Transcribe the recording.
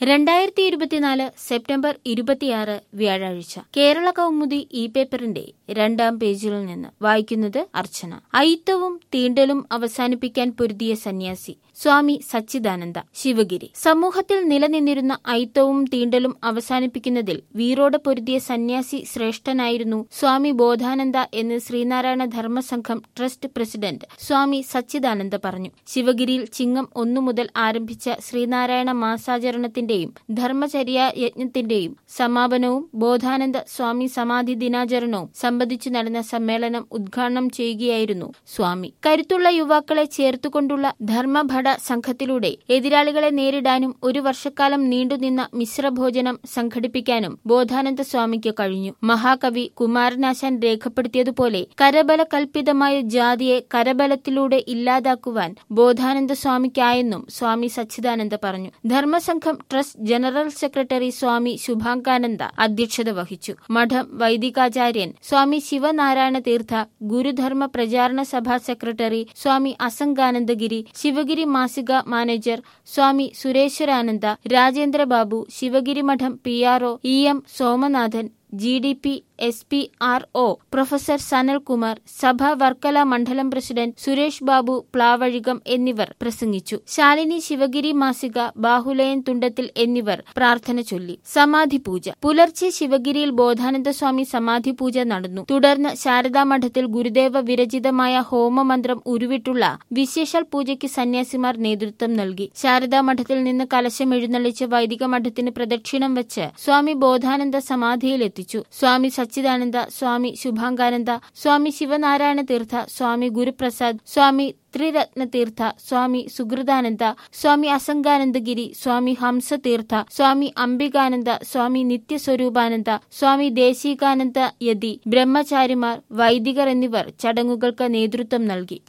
രണ്ടായിരത്തി ഇരുപത്തിനാല് സെപ്റ്റംബർ ഇരുപത്തിയാറ് വ്യാഴാഴ്ച കേരള കൗമുദി ഇ പേപ്പറിന്റെ രണ്ടാം പേജിൽ നിന്ന് വായിക്കുന്നത് അർച്ചന അയിത്തവും തീണ്ടലും അവസാനിപ്പിക്കാൻ പൊരുതിയ സന്യാസി സ്വാമി സച്ചിദാനന്ദ ശിവഗിരി സമൂഹത്തിൽ നിലനിന്നിരുന്ന അയിത്തവും തീണ്ടലും അവസാനിപ്പിക്കുന്നതിൽ വീറോടെ പൊരുതിയ സന്യാസി ശ്രേഷ്ഠനായിരുന്നു സ്വാമി ബോധാനന്ദ എന്ന് ശ്രീനാരായണ ധർമ്മസംഘം ട്രസ്റ്റ് പ്രസിഡന്റ് സ്വാമി സച്ചിദാനന്ദ പറഞ്ഞു ശിവഗിരിയിൽ ചിങ്ങം ഒന്നു മുതൽ ആരംഭിച്ച ശ്രീനാരായണ മാസാചരണത്തിന്റെയും ധർമ്മചര്യ യജ്ഞത്തിന്റെയും സമാപനവും ബോധാനന്ദ സ്വാമി സമാധി ദിനാചരണവും സംബന്ധിച്ചു നടന്ന സമ്മേളനം ഉദ്ഘാടനം ചെയ്യുകയായിരുന്നു സ്വാമി കരുത്തുള്ള യുവാക്കളെ ചേർത്തുകൊണ്ടുള്ള ധർമ്മഭട സംഘത്തിലൂടെ എതിരാളികളെ നേരിടാനും ഒരു വർഷക്കാലം നീണ്ടുനിന്ന മിശ്രഭോജനം സംഘടിപ്പിക്കാനും ബോധാനന്ദ സ്വാമിക്ക് കഴിഞ്ഞു മഹാകവി കുമാരനാശാൻ രേഖപ്പെടുത്തിയതുപോലെ കരബല കൽപ്പിതമായ ജാതിയെ കരബലത്തിലൂടെ ഇല്ലാതാക്കുവാൻ ബോധാനന്ദ സ്വാമിക്കായെന്നും സ്വാമി സച്ചിദാനന്ദ പറഞ്ഞു Dharmasangham trust general secretary Swami Subhangananda അധ്യക്ഷത വഹിച്ചു മഠം വൈദികാചാര്യൻ സ്വാമി ശിവനാരായണ തീർത്ഥ ഗുരുധർമ്മ പ്രചാരണ സഭാ സെക്രട്ടറി സ്വാമി അസംഗാനന്ദഗിരി ശിവഗിരി മാസിക മാനേജർ സ്വാമി സുരേശ്വരാനന്ദ രാജേന്ദ്ര ബാബു ശിവഗിരി മഠം P R O E M Somanathan G D P S P R O professor Sanalkumar സഭ വർക്കല മണ്ഡലം പ്രസിഡന്റ് സുരേഷ് ബാബു പ്ലാവഴികം എന്നിവർ പ്രസംഗിച്ചു ശാലിനി ശിവഗിരി മാസിക ബാഹുലയൻ തുണ്ടത്തിൽ എന്നിവർ പ്രാർത്ഥന ചൊല്ലി സമാധി പൂജ പുലർച്ചെ ശിവഗിരിയിൽ ബോധാനന്ദ സ്വാമി സമാധി പൂജ നടന്നു തുടർന്ന് ശാരദാ മഠത്തിൽ ഗുരുദേവ വിരചിതമായ ഹോമമന്ത്രം ഉരുവിട്ടുള്ള വിശേഷൽ പൂജയ്ക്ക് സന്യാസിമാർ നേതൃത്വം നൽകി ശാരദാ മഠത്തിൽ നിന്ന് കലശം എഴുന്നള്ളിച്ച് വൈദിക മഠത്തിന് പ്രദക്ഷിണം വെച്ച് സ്വാമി ബോധാനന്ദ സമാധിയിലെത്തിച്ചു സ്വാമി സച്ചിദാനന്ദ സ്വാമി ശുഭാംഗാനന്ദ സ്വാമി ശിവനാരായണ തീർത്ഥ സ്വാമി ഗുരുപ്രസാദ് സ്വാമി ത്രിരത്നതീർത്ഥ സ്വാമി സുഹൃദാനന്ദ സ്വാമി അസംഗാനന്ദഗിരി സ്വാമി ഹംസതീർത്ഥ സ്വാമി അംബികാനന്ദ സ്വാമി നിത്യസ്വരൂപാനന്ദ സ്വാമി ദേശികാനന്ദ യതി ബ്രഹ്മചാരിമാർ വൈദികർ എന്നിവർ ചടങ്ങുകൾക്ക് നേതൃത്വം നൽകി